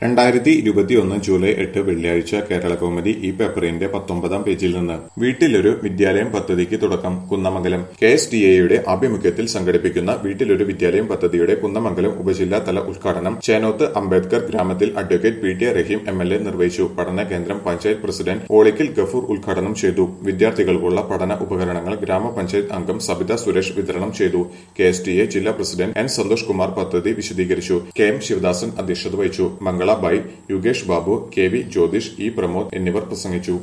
രണ്ടായിരത്തി ഇരുപത്തിയൊന്ന് ജൂലൈ എട്ട് വെള്ളിയാഴ്ച കേരള കൗമുദി ഈ പേപ്പറിന്റെ പത്തൊമ്പതാം പേജിൽ നിന്ന് വീട്ടിലൊരു വിദ്യാലയം പദ്ധതിക്ക് തുടക്കം കുന്നമംഗലം കെ എസ് ടി എയുടെ ആഭിമുഖ്യത്തിൽ സംഘടിപ്പിക്കുന്ന വീട്ടിലൊരു വിദ്യാലയം പദ്ധതിയുടെ കുന്നമംഗലം ഉപജില്ലാതല ഉദ്ഘാടനം ചേനോത്ത് അംബേദ്കർ ഗ്രാമത്തിൽ advocate P T Raheem M L A നിർവഹിച്ചു പഠന കേന്ദ്രം പഞ്ചായത്ത് പ്രസിഡന്റ് ഓളിക്കൽ ഗഫൂർ ഉദ്ഘാടനം ചെയ്തു വിദ്യാർത്ഥികൾക്കുള്ള പഠന ഉപകരണങ്ങൾ ഗ്രാമപഞ്ചായത്ത് അംഗം സബിത സുരേഷ് വിതരണം ചെയ്തു കെ എസ് ടി എ ജില്ലാ പ്രസിഡന്റ് എൻ സന്തോഷ് കുമാർ പദ്ധതി വിശദീകരിച്ചു കെ എം ശിവദാസൻ അധ്യക്ഷത വഹിച്ചു Mangala Bai Yugesh Babu K V Jyothish E Pramod എന്നിവർ പ്രസംഗിച്ചു